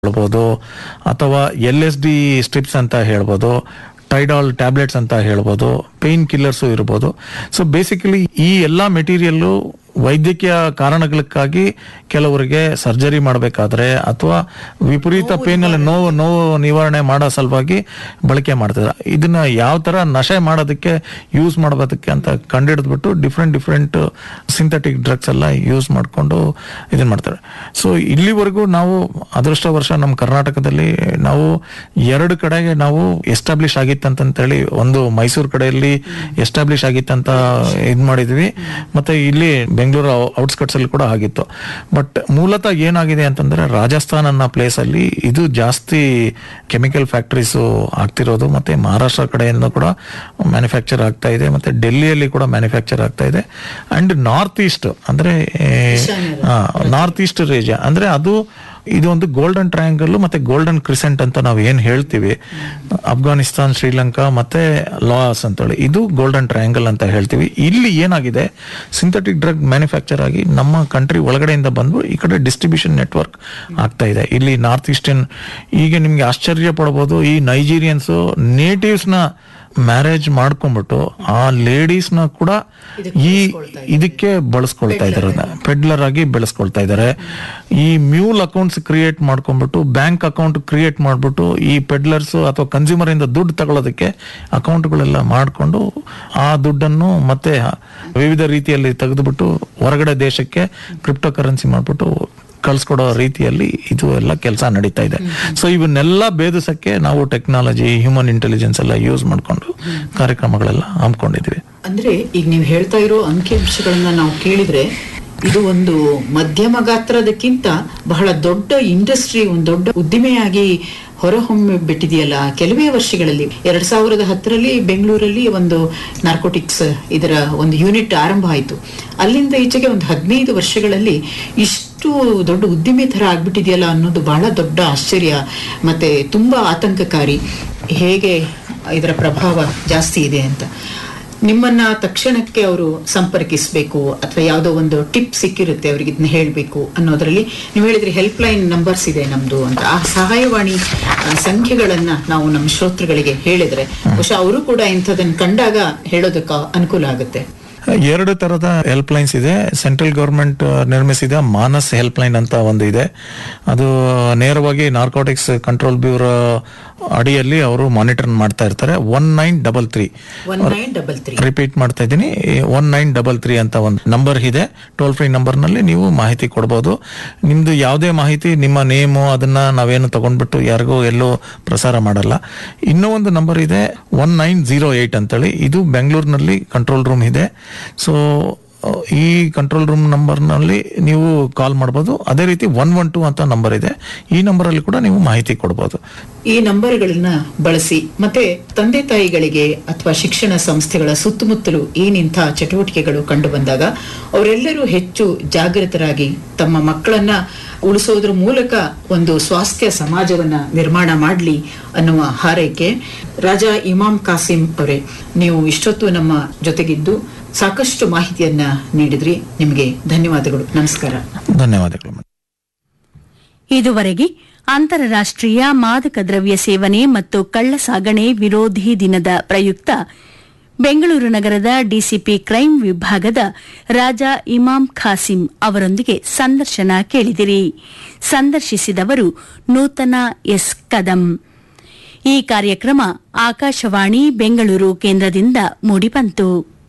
ಹೇಳ್ಬೋದು ಅಥವಾ L S D strips ಅಂತ ಹೇಳ್ಬೋದು ಟೈಡಾಲ್ ಟ್ಯಾಬ್ಲೆಟ್ಸ್ ಅಂತ ಹೇಳ್ಬೋದು ಪೇನ್ ಕಿಲ್ಲರ್ಸು ಇರ್ಬೋದು ಸೊ ಬೇಸಿಕಲಿ ಈ ಎಲ್ಲ ಮೆಟೀರಿಯಲ್ಲು ವೈದ್ಯಕೀಯ ಕಾರಣಗಳಕ್ಕಾಗಿ ಕೆಲವರಿಗೆ ಸರ್ಜರಿ ಮಾಡಬೇಕಾದ್ರೆ ಅಥವಾ ವಿಪರೀತ ಪೇನ್ ಅಲ್ಲಿ ನೋವು ನೋವು ನಿವಾರಣೆ ಮಾಡೋ ಸಲುವಾಗಿ ಬಳಕೆ ಮಾಡ್ತಿದ್ದಾರೆ ಇದನ್ನ ಯಾವ ತರ ನಶೆ ಮಾಡೋದಕ್ಕೆ ಯೂಸ್ ಮಾಡೋದಕ್ಕೆ ಅಂತ ಕಂಡಿಡಿದ್ಬಿಟ್ಟು ಡಿಫ್ರೆಂಟ್ ಡಿಫ್ರೆಂಟ್ ಸಿಂಥೆಟಿಕ್ ಡ್ರಗ್ಸ್ ಎಲ್ಲ ಯೂಸ್ ಮಾಡಿಕೊಂಡು ಇದನ್ನ ಮಾಡ್ತಾರೆ ಸೊ ಇಲ್ಲಿವರೆಗೂ ನಾವು ಅದೃಷ್ಟ ವರ್ಷ ನಮ್ಮ ಕರ್ನಾಟಕದಲ್ಲಿ ನಾವು ಎರಡು ಕಡೆಗೆ ನಾವು ಎಸ್ಟಾಬ್ಲಿಷ್ ಆಗಿತ್ತಂತೇಳಿ ಒಂದು ಮೈಸೂರು ಕಡೆಯಲ್ಲಿ ಎಸ್ಟಾಬ್ಲಿಷ್ ಆಗಿತ್ತಂತ ಇದ್ ಮಾಡಿದ್ವಿ ಮತ್ತೆ ಇಲ್ಲಿ ಬೆಂಗಳೂರು ಔಟ್ಸ್ಕಟ್ಸ್ ಅಲ್ಲಿ ಕೂಡ ಆಗಿತ್ತು ಬಟ್ ಮೂಲತಃ ಏನಾಗಿದೆ ಅಂತಂದ್ರೆ ರಾಜಸ್ಥಾನ್ ಅನ್ನೋ ಪ್ಲೇಸ್ ಅಲ್ಲಿ ಇದು ಜಾಸ್ತಿ ಕೆಮಿಕಲ್ ಫ್ಯಾಕ್ಟರೀಸ್ ಆಗ್ತಿರೋದು ಮತ್ತೆ ಮಹಾರಾಷ್ಟ್ರ ಕಡೆಯಿಂದ ಕೂಡ ಮ್ಯಾನುಫ್ಯಾಕ್ಚರ್ ಆಗ್ತಾ ಇದೆ ಮತ್ತೆ ಡೆಲ್ಲಿಯಲ್ಲಿ ಕೂಡ ಮ್ಯಾನುಫ್ಯಾಕ್ಚರ್ ಆಗ್ತಾ ಇದೆ ಅಂಡ್ ನಾರ್ತ್ ಈಸ್ಟ್ ಅಂದ್ರೆ ನಾರ್ತ್ ಈಸ್ಟ್ ರೇಜ ಅಂದ್ರೆ ಅದು ಇದು ಒಂದು ಗೋಲ್ಡನ್ ಟ್ರಯಾಂಗಲ್ ಮತ್ತೆ ಗೋಲ್ಡನ್ ಕ್ರಿಸೆಂಟ್ ಅಂತ ನಾವು ಏನ್ ಹೇಳ್ತೀವಿ ಅಫ್ಘಾನಿಸ್ತಾನ್ ಶ್ರೀಲಂಕಾ ಮತ್ತೆ ಲಾಸ್ ಅಂತೇಳಿ ಇದು ಗೋಲ್ಡನ್ ಟ್ರಯಾಂಗಲ್ ಅಂತ ಹೇಳ್ತೀವಿ ಇಲ್ಲಿ ಏನಾಗಿದೆ ಸಿಂಥೆಟಿಕ್ ಡ್ರಗ್ ಮ್ಯಾನುಫ್ಯಾಕ್ಚರ್ ಆಗಿ ನಮ್ಮ ಕಂಟ್ರಿ ಒಳಗಡೆಯಿಂದ ಬಂದು ಈ ಕಡೆ ಡಿಸ್ಟ್ರಿಬ್ಯೂಷನ್ ನೆಟ್ವರ್ಕ್ ಆಗ್ತಾ ಇದೆ ಇಲ್ಲಿ ನಾರ್ತ್ ಈಸ್ಟರ್ನ್ ಈಗ ನಿಮ್ಗೆ ಆಶ್ಚರ್ಯ ಪಡಬಹುದು ಈ ನೈಜೀರಿಯನ್ಸ್ ನೇಟಿವ್ಸ್ ನ ಮ್ಯಾರೇಜ್ ಮಾಡ್ಕೊಂಡ್ಬಿಟ್ಟು ಆ ಲೇಡೀಸ್ ನ ಕೂಡ ಈ ಇದಕ್ಕೆ ಬಳಸ್ಕೊಳ್ತಾ ಇದಾರೆ ಪೆಡ್ಲರ್ ಆಗಿ ಬೆಳೆಸ್ಕೊಳ್ತಾ ಇದ್ದಾರೆ ಈ ಮ್ಯೂಲ್ ಅಕೌಂಟ್ಸ್ ಕ್ರಿಯೇಟ್ ಮಾಡ್ಕೊಂಡ್ಬಿಟ್ಟು ಬ್ಯಾಂಕ್ ಅಕೌಂಟ್ ಕ್ರಿಯೇಟ್ ಮಾಡ್ಬಿಟ್ಟು ಈ ಪೆಡ್ಲರ್ಸ್ ಅಥವಾ ಕನ್ಸ್ಯೂಮರ್ ಇಂದ ದುಡ್ಡು ತಗೊಳ್ಳೋದಕ್ಕೆ ಅಕೌಂಟ್ಗಳೆಲ್ಲ ಮಾಡ್ಕೊಂಡು ಆ ದುಡ್ಡನ್ನು ಮತ್ತೆ ವಿವಿಧ ರೀತಿಯಲ್ಲಿ ತೆಗೆದುಬಿಟ್ಟು ಹೊರಗಡೆ ದೇಶಕ್ಕೆ ಕ್ರಿಪ್ಟೋ ಕರೆನ್ಸಿ ಮಾಡ್ಬಿಟ್ಟು ಕಳ್ಸ್ಕೊಡೋ ರೀತಿಯಲ್ಲಿ ಇದು ಎಲ್ಲ ಕೆಲಸ ನಡೀತಾ ಇದೆ ಸೊ ಇವನ್ನೆಲ್ಲ ಭೇದಿಸಕ್ಕೆ ನಾವು ಟೆಕ್ನಾಲಜಿ ಹ್ಯೂಮನ್ ಇಂಟೆಲಿಜೆನ್ಸ್ ಎಲ್ಲ ಯೂಸ್ ಮಾಡ್ಕೊಂಡು ಕಾರ್ಯಕ್ರಮಗಳೆಲ್ಲ ಹಮ್ಮಿಕೊಂಡಿದ್ವಿ ಅಂದ್ರೆ ಈಗ ನೀವು ಹೇಳ್ತಾ ಇರೋ ಅಂಕಿಅಂಶಗಳನ್ನ ನಾವು ಕೇಳಿದ್ರೆ ಇದು ಒಂದು ಮಧ್ಯಮ ಗಾತ್ರದಕ್ಕಿಂತ ಬಹಳ ದೊಡ್ಡ ಇಂಡಸ್ಟ್ರಿ ಒಂದು ದೊಡ್ಡ ಉದ್ದಿಮೆಯಾಗಿ ಹೊರಹೊಮ್ಮಿ ಬಿಟ್ಟಿದೆಯಲ್ಲ ಕೆಲವೇ ವರ್ಷಗಳಲ್ಲಿ ಎರಡ್ ಸಾವಿರದ ಹತ್ತರಲ್ಲಿ ಬೆಂಗಳೂರಲ್ಲಿ ಒಂದು ನಾರ್ಕೋಟಿಕ್ಸ್ ಇದರ ಒಂದು ಯೂನಿಟ್ ಆರಂಭ ಆಯಿತು ಅಲ್ಲಿಂದ ಈಚೆಗೆ ಒಂದು ಹದಿನೈದು ವರ್ಷಗಳಲ್ಲಿ ಇಷ್ಟು ದೊಡ್ಡ ಉದ್ದಿಮೆ ತರ ಆಗ್ಬಿಟ್ಟಿದೆಯಲ್ಲ ಅನ್ನೋದು ಬಹಳ ದೊಡ್ಡ ಆಶ್ಚರ್ಯ ಮತ್ತೆ ತುಂಬಾ ಆತಂಕಕಾರಿ ಹೇಗೆ ಇದರ ಪ್ರಭಾವ ಜಾಸ್ತಿ ಇದೆ ಅಂತ ನಿಮ್ಮನ್ನ ತಕ್ಷಣಕ್ಕೆ ಅವರು ಸಂಪರ್ಕಿಸಬೇಕು ಅಥವಾ ಯಾವುದೋ ಒಂದು ಟಿಪ್ ಸಿಕ್ಕಿರುತ್ತೆ ಅವ್ರಿಗೆ ಇದನ್ನ ಹೇಳಬೇಕು ಅನ್ನೋದ್ರಲ್ಲಿ ನೀವು ಹೇಳಿದ್ರಿ ಹೆಲ್ಪ್ ಲೈನ್ ನಂಬರ್ಸ್ ಇದೆ ನಮ್ದು ಅಂತ ಆ ಸಹಾಯವಾಣಿ ಆ, ಸಂಖ್ಯೆಗಳನ್ನ ನಾವು ನಮ್ಮ ಶ್ರೋತೃಗಳಿಗೆ ಹೇಳಿದ್ರೆ ಬಹುಶಃ ಅವರು ಕೂಡ ಇಂಥದನ್ನ ಕಂಡಾಗ ಹೇಳೋದಕ್ಕೆ ಅನುಕೂಲ ಆಗುತ್ತೆ ಎರಡು ತರದ ಹೆಲ್ಪ್ ಲೈನ್ಸ್ ಇದೆ ಸೆಂಟ್ರಲ್ ಗವರ್ಮೆಂಟ್ ನಿರ್ಮಿಸಿದ ಮಾನಸ್ ಹೆಲ್ಪ್ ಲೈನ್ ಅಂತ ಒಂದು ಇದೆ ಅದು ನೇರವಾಗಿ ನಾರ್ಕೋಟಿಕ್ಸ್ ಕಂಟ್ರೋಲ್ ಬ್ಯೂರೋ ಅಡಿಯಲ್ಲಿ ಅವರು ಮಾನಿಟರ್ ಮಾಡ್ತಾ ಇರ್ತಾರೆ one nine double three one nine double three repeat ಮಾಡ್ತಾ ಇದ್ದೀನಿ ಒನ್ ನೈನ್ ಡಬಲ್ ತ್ರೀ ಅಂತ ಒಂದು ನಂಬರ್ ಇದೆ ಟೋಲ್ ಫ್ರೀ ನಂಬರ್ ನಲ್ಲಿ ನೀವು ಮಾಹಿತಿ ಕೊಡಬಹುದು ನಿಮ್ದು ಯಾವುದೇ ಮಾಹಿತಿ ನಿಮ್ಮ ನೇಮು ಅದನ್ನ ನಾವೇನು ತಗೊಂಡ್ಬಿಟ್ಟು ಯಾರಿಗೂ ಎಲ್ಲೂ ಪ್ರಸಾರ ಮಾಡಲ್ಲ ಇನ್ನೂ ಒಂದು ನಂಬರ್ ಇದೆ ಒನ್ ನೈನ್ ಜೀರೋ ಏಟ್ ಅಂತೇಳಿ ಇದು ಬೆಂಗಳೂರಿನಲ್ಲಿ ಕಂಟ್ರೋಲ್ ರೂಮ್ ಇದೆ ಸೊ ಈ ಕಂಟ್ರೋಲ್ ರೂಮ್ ನಂಬರ್ನಲ್ಲಿ ನೀವು ಕಾಲ್ ಮಾಡಬಹುದು ಅದೇ ರೀತಿ ಒನ್ ಒನ್ ಟೂ ಅಂತ ನಂಬರ್ ಇದೆ ಈ ನಂಬರಲ್ಲಿ ಕೂಡ ನೀವು ಮಾಹಿತಿ ಕೊಡಬಹುದು ಈ ನಂಬರ್ಗಳನ್ನ ಬಳಸಿ ಮತ್ತೆ ತಂದೆ ತಾಯಿಗಳಿಗೆ ಅಥವಾ ಶಿಕ್ಷಣ ಸಂಸ್ಥೆಗಳ ಸುತ್ತಮುತ್ತಲು ಏನಿಂಥ ಚಟುವಟಿಕೆಗಳು ಕಂಡು ಬಂದಾಗ ಅವರೆಲ್ಲರೂ ಹೆಚ್ಚು ಜಾಗೃತರಾಗಿ ತಮ್ಮ ಮಕ್ಕಳನ್ನ ಉಳಿಸೋದ್ರ ಮೂಲಕ ಒಂದು ಸ್ವಾಸ್ಥ್ಯ ಸಮಾಜವನ್ನ ನಿರ್ಮಾಣ ಮಾಡಲಿ ಅನ್ನುವ ಹಾರೈಕೆ ರಾಜಾ ಇಮಾಮ್ ಕಾಸಿಂ ಅವರೇ ನೀವು ಇಷ್ಟೊತ್ತು ನಮ್ಮ ಜೊತೆಗಿದ್ದು ಸಾಕಷ್ಟು ಮಾಹಿತಿಯನ್ನ ನೀಡಿದ್ರಿ ನಿಮಗೆ ಧನ್ಯವಾದಗಳು ನಮಸ್ಕಾರ ಧನ್ಯವಾದಗಳು ಮೇಡಮ್. ಇದುವರೆಗೆ ಅಂತಾರಾಷ್ಟ್ರೀಯ ಮಾದಕ ದ್ರವ್ಯ ಸೇವನೆ ಮತ್ತು ಕಳ್ಳ ಸಾಗಣೆ ವಿರೋಧಿ ದಿನದ ಪ್ರಯುಕ್ತ ಬೆಂಗಳೂರು ನಗರದ ಡಿಸಿಪಿ ಕ್ರೈಂ ವಿಭಾಗದ ರಾಜಾ ಇಮಾಮ್ ಖಾಸಿಂ ಅವರೊಂದಿಗೆ ಸಂದರ್ಶನ ಕೇಳಿದಿರಿ ಸಂದರ್ಶಿಸಿದವರು ನೂತನ ಎಸ್ ಕದಂ ಈ ಕಾರ್ಯಕ್ರಮ ಆಕಾಶವಾಣಿ ಬೆಂಗಳೂರು ಕೇಂದ್ರದಿಂದ ಮೂಡಿಬಂತು